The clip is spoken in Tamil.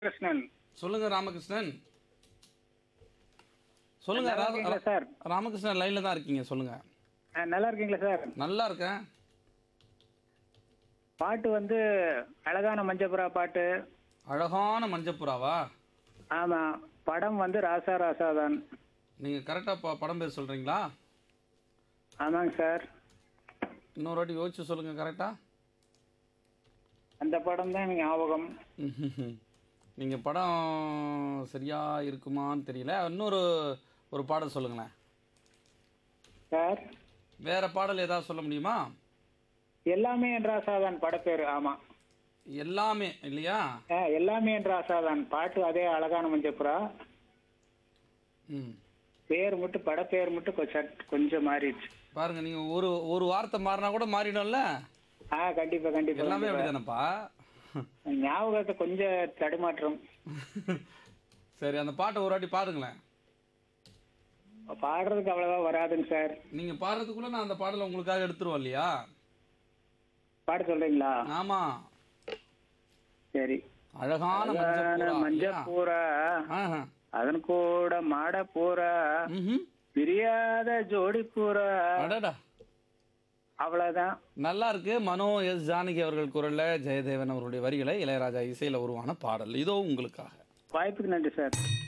கிருஷ்ணன் சொல்லுங்க ராமகிருஷ்ணன் சொல்லுங்க நல்லா ரா- இருக்கீங்களா சார் ராமகிருஷ்ணன் லைன்ல தான் இருக்கீங்க சொல்லுங்க ஆ, நல்லா இருக்கீங்களா சார் நல்லா இருக்கேன் பாட்டு வந்து அழகான மஞ்சப்புறா பாட்டு அழகான மஞ்சப்புறாவா ஆமா படம் வந்து ராசா ராசா தான் நீங்க கரெக்டா ப படம் பேர் சொல்றீங்களா ஆமாங்க சார் இன்னொரு வாட்டி யோசிச்சு சொல்லுங்க கரெக்டா அந்த படம் தான் எனக்கு ஞாபகம் நீங்க படம் சரியா இருக்குமான்னு தெரியல இன்னொரு ஒரு பாடல் சொல்லுங்களேன் சார் வேற பாடல் ஏதாவது சொல்ல முடியுமா எல்லாமே என் ராசா தான் படப்பேரு ஆமா எல்லாமே இல்லையா ஆ, எல்லாமே என் ராசா தான் பாட்டு அதே அழகான மஞ்சப்புறா ம் பேர் மட்டும் படப்பேர் மட்டும் கொஞ்சம் கொஞ்சம் மாறிடுச்சு பாருங்க நீங்க ஒரு ஒரு வார்த்தை மாறினா கூட மாறிடும்ல ஆ கண்டிப்பா கண்டிப்பா எல்லாமே கண்டிப்பா. அப்படிதானப்பா ஞாபகத்தை கொஞ்சம் தடுமாற்றம் சரி அந்த பாட்டை ஒரு வாட்டி பாருங்களேன் பாடுறதுக்கு அவ்வளவா வராதுங்க சார் நீங்க பாடுறதுக்குள்ள நான் அந்த பாடலை உங்களுக்காக எடுத்துருவோம் இல்லையா பாட சொல்றீங்களா ஆமா சரி அழகான அழகான மஞ்சள் மஞ்சப்பூரா ஆஹா அதன் கூட மாட பூரா ம்ஹும். பிரியாத ஜோடி பூரா அடடா அவ்வளவுதான் நல்லா இருக்கு மனோ எஸ் ஜானகி அவர்கள் குரல்ல ஜெயதேவன் அவருடைய வரிகளை இளையராஜா இசையில உருவான பாடல் இதோ உங்களுக்காக வாய்ப்புக்கு நன்றி சார்